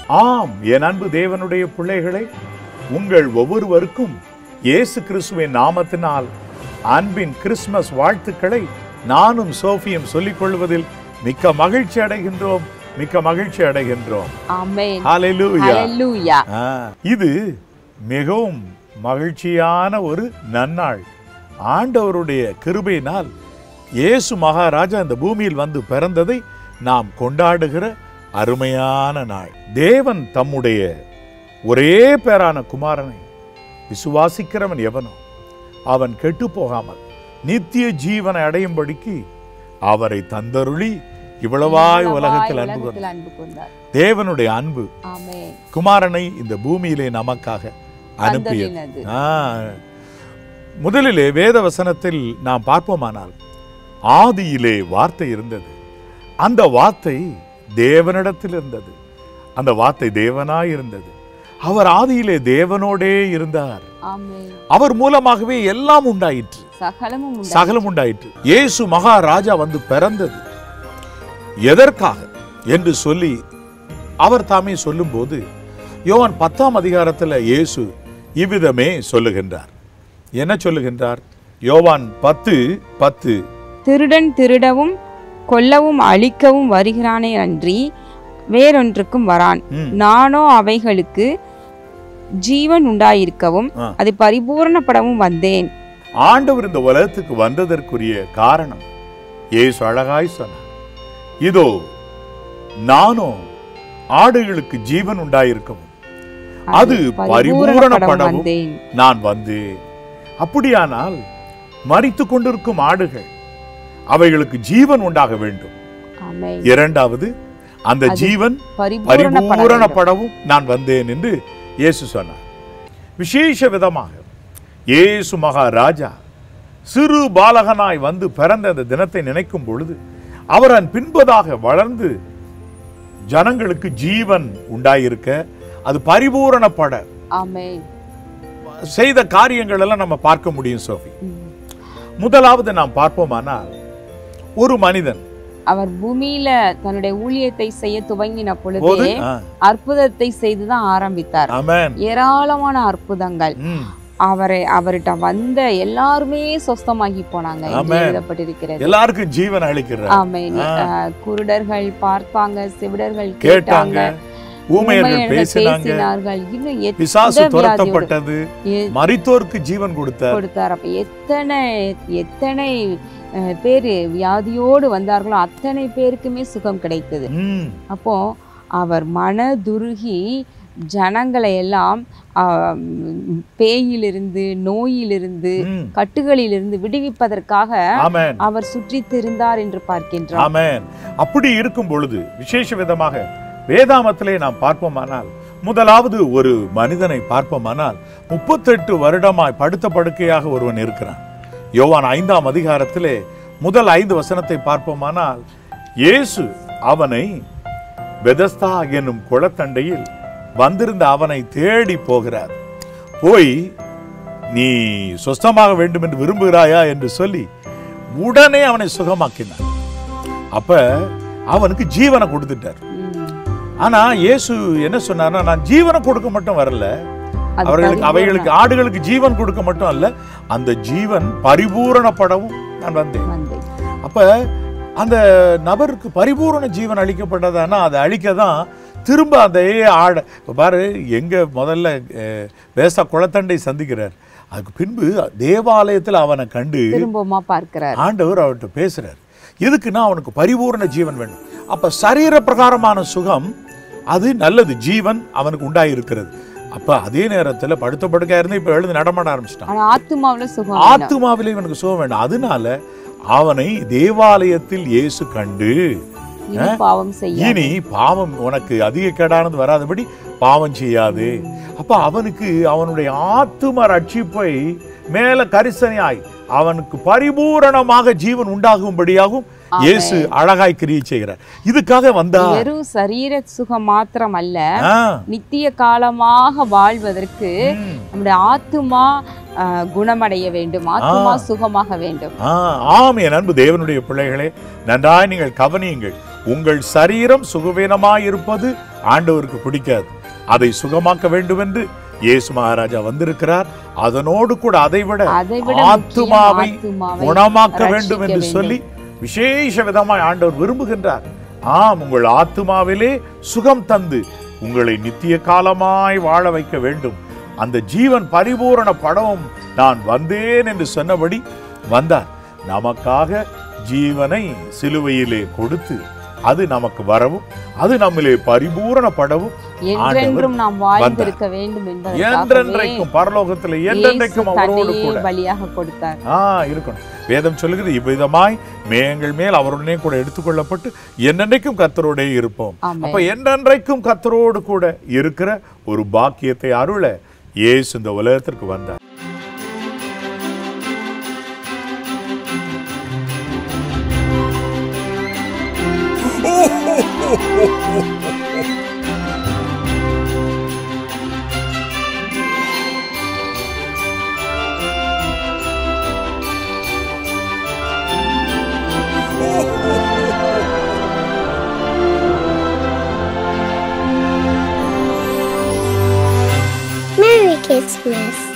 ஆம் என் அன்பு தேவனுடைய பிள்ளைகளே உங்கள் ஒவ்வொருவருக்கும் இயேசு கிறிஸ்துவின் நாமத்தினால் அன்பின் கிறிஸ்மஸ் வாழ்த்துக்களை நானும் சோஃபியும் சொல்லிக் கொள்வதில் மிக்க மகிழ்ச்சி அடைகின்றோம் மிக்க மகிழ்ச்சி அடைகின்றோம் ஆமென் ஹalleluya ஹalleluya ஆ, இது மிகவும் மகிழ்ச்சியான ஒரு நன்னாள் ஆண்டவருடைய கிருபையினால் இயேசு மகாராஜா இந்த பூமியில் வந்து பிறந்ததை நாம் கொண்டாடுகிற அருமையான நாள் தேவன் தம்முடைய ஒரே பேரான குமாரனை விசுவாசிக்கிறவன் எவனோ அவன் கெட்டு போகாமல் நித்திய ஜீவனை அடையும்படிக்கு அவரை தந்தருளி இவ்வளவாய் உலகத்தில் அன்பு கொண்டார். உலகத்தில் அன்பு கொண்டார் தேவனுடைய அன்பு ஆமென் குமாரனை இந்த பூமியிலே நமக்காக அனுப்பியது தந்தறினது. ஆ. முதலிலே வேத வசனத்தில் நாம் பார்ப்போமானால் ஆதியிலே வார்த்தை இருந்தது அந்த வார்த்தை தேவனிடத்தில் இருந்தது அந்த வார்த்தை தேவனாய் இருந்தது அவர் ஆதியிலே தேவனோடே இருந்தார் ஆமென் அவர் மூலமாகவே எல்லாம் உண்டாயிற்று சகலமும் உண்டு சகலம் உண்டாயிற்று இயேசு மகாராஜா வந்து பிறந்தது எதற்காக என்று சொல்லி அவர் தாமே சொல்லும்போது யோவான் பத்தாம் அதிகாரத்தில் இயேசு இவ்விதமே சொல்லுகின்றார் என்ன சொல்லுகின்றார் யோவான் பத்து பத்து திருடன் திருடவும் கொல்லவும் அழிக்கவும் வருகிறானே அன்றி வேறொன்றுக்கும் வரான் ம். நானோ அவைகளுக்கு ஜீவன் உண்டாயிருக்கவும் ஆ. அதை பரிபூரணப்படவும் வந்தேன் ஆண்டவர் இந்த உலகத்துக்கு வந்ததற்குரிய காரணம் இயேசு அழகாய் சொன்னார் இதோ நானோ ஆடுகளுக்கு ஜீவன் உண்டாயிருக்கவும் அது பரிபூரணப்படவும் வந்தேன் நான் வந்தேன் அப்படியானால் மரித்து கொண்டிருக்கும் ஆடுகள் அவைகளுக்கு ஜீவன் உண்டாக வேண்டும் ஆமென் இரண்டாவது அந்த அது ஜீவன் பரிபூரணப்பட வேண்டும். பரிபூரணப்படவும் நான் வந்தேன் என்று இயேசு சொன்னார் விசேஷ விதமாக இயேசு மகாராஜா சிறு பாலகனாய் வந்து பிறந்த அந்த தினத்தை நினைக்கும் பொழுது அவர் அதன் பின்பதாக வளர்ந்து ஜனங்களுக்கு ஜீவன் உண்டாயிருக்க அது பரிபூரணப்பட ஆமென் செய்த காரியங்கள் எல்லாம் நம்ம பார்க்க முடியும் சோஃபி ம். முதலாவது நாம் பார்ப்போமானால் ஒரு மனிதன் அவர் பூமியில தன்னுடைய ஊழியத்தை செய்ய துவங்கின போது பொழுதே ஆ, அற்புதத்தை செய்துதான் ஆரம்பித்தார் ஆமென் ஏராளமான அற்புதங்கள் ம், அவரை அவர்கிட்ட வந்த எல்லாருமே சொஸ்தமாகி போனாங்க என்று ஆமென். எழுதப்பட்டிருக்கிறது எல்லாருக்கும் ஜீவன் அளிக்கிறார் ஆமென் ஆ. அஹ், குருடர்கள் பார்த்தாங்க செவிடர்கள் கேட்டாங்க கேட்டாங்க ஊமையர்கள் ஊமையர்கள் பேசினாங்க பேசினார்கள் இன்னும் பிசாசு எத்தனை வியாதியோடு துரத்தப்பட்டது எ- மரித்தோருக்கு ஜீவன் கொடுத்தார் கொடுத்தார் அப்ப எத்தனை எத்தனை அஹ், பேரு வியாதியோடு வந்தார்களோ அத்தனை பேருக்குமே சுகம் கிடைத்தது ம், அப்போ அவர் மனதுருகி ஜனங்களை எல்லாம் ஆம், பேயிலிருந்து நோயிலிருந்து ம். கட்டுகளிலிருந்து விடுவிப்பதற்காக ஆமென் அவர் சுற்றி திரிந்தார் என்று பார்க்கின்றோம் ஆமென் அப்படி இருக்கும் பொழுது விசேஷ விதமாக வேதாமத்திலே நாம் பார்ப்போமானால் முதலாவது ஒரு மனிதனை பார்ப்போமானால் முப்பத்தெட்டு வருடமாய் படுத்த படுக்கையாக ஒருவன் இருக்கிறான் யோவான் ஐந்தாம் அதிகாரத்திலே முதல் ஐந்து வசனத்தை பார்ப்போமானால் இயேசு அவனை பெதஸ்தா என்னும் குளத்தண்டையில் வந்திருந்த அவனை தேடி போகிறார் போய் நீ சொஸ்தமாக வேண்டும் என்று விரும்புகிறாயா என்று சொல்லி உடனே அவனை சுகமாக்கினார் அப்ப அவனுக்கு ஜீவனை கொடுத்துட்டார் ம். ஆனா இயேசு என்ன சொன்னார்னா நான் ஜீவனை கொடுக்க மட்டும் வரல அது அவர்களுக்கு பரிபூரண- அவைகளுக்கு ஆடுகளுக்கு ஜீவன் கொடுக்க மட்டும் அல்ல அந்த ஜீவன் பரிபூரணப்படவும் நான் வந்தேன் வந்தேன். அப்ப அந்த நபருக்கு பரிபூரண ஜீவன் அளிக்கப்பட்டதானா அதை அழிக்க தான் திரும்ப அந்த ஆட இப்ப பாரு எங்க முதல்ல அஹ், வேசா குளத்தண்டை சந்திக்கிறார் அதுக்கு பின்பு தேவாலயத்தில் அவனை கண்டு திரும்பவுமா பார்க்கிறார் ஆண்டவர் அவர்கிட்ட பேசுறார் எதுக்குன்னா அவனுக்கு பரிபூரண ஜீவன் வேணும் அப்ப சரீர பிரகாரமான சுகம் அது நல்லது ஜீவன் அவனுக்கு உண்டாயிருக்கிறது அப்ப அதே நேரத்துல படுத்த படுக்கையா இருந்து இப்ப எழுந்து நடமாட ஆரம்பிச்சிட்டான் ஆனா ஆத்துமாவுல சுகம் வேணும். ஆத்துமாவிலே இவனுக்கு சுகம் வேண்டாம் அதனால அவனை தேவாலயத்தில் இயேசு கண்டு இனி பாவம் செய்ய இனி பாவம் உனக்கு அதிக கேடானது வராதபடி பாவம் செய்யாது அப்ப அவனுக்கு அவனுடைய ஆத்தும ரட்சிப்பை மேல கரிசனையாய் அவனுக்கு பரிபூரணமாக ஜீவன் உண்டாகும்படியாகவும் இயேசு அழகாய் கிரியை செய்கிறார் இதுக்காக வந்தா வெறும் சரீர சுகம் மாத்திரம் அல்ல ஆ, நித்திய காலமாக வாழ்வதற்கு ம், நம்முடைய ஆத்துமா ஆஹ், குணமடைய வேண்டும் ஆத்துமா சுகமாக வேண்டும் ஆ, ஆம் என் அன்பு தேவனுடைய பிள்ளைகளே நன்றாய் நீங்கள் கவனியுங்கள் உங்கள் சரீரம் சுகவீனமாயிருப்பது ஆண்டவருக்கு பிடிக்காது அதை சுகமாக்க வேண்டும் என்று இயேசு மகாராஜா வந்திருக்கிறார் அதனோடு கூட அதை விட அதை விட ஆத்துமாவை ஆத்துமாவை குணமாக்க வேண்டும் ரட்சிக்க என்று சொல்லி விசேஷ விதமாய் ஆண்டவர் விரும்புகின்றார் ஆம் உங்கள் ஆத்துமாவிலே சுகம் தந்து உங்களை நித்திய காலமாய் வாழ வைக்க வேண்டும் அந்த ஜீவன் பரிபூரண படமும் நான் வந்தேன் என்று சொன்னபடி வந்தார் நமக்காக ஜீவனை சிலுவையிலே கொடுத்து அது நமக்கு வரவும் அது நம்மிலே பரிபூரணப்படவும் என்றென்றும் நாம் வாழ்ந்திருக்க வேண்டும் என்பதற்காகவே என்றென்றைக்கும் பரலோகத்தில் என்றென்றைக்கும் இயேசு அவரோடு தன்னையே கூட பலியாக கொடுத்தார் ஆ இருக்கணும் வேதம் சொல்லுகிறது இவ்விதமாய் மேகங்கள் மேல் அவருடனே கூட எடுத்துக்கொள்ளப்பட்டு என்னென்றைக்கும் கத்தரோடே இருப்போம் ஆமென். அப்ப என்றென்றைக்கும் கத்தரோடு கூட இருக்கிற ஒரு பாக்கியத்தை அருள இயேசு இந்த உலகத்திற்கு வந்தார் Merry Christmas.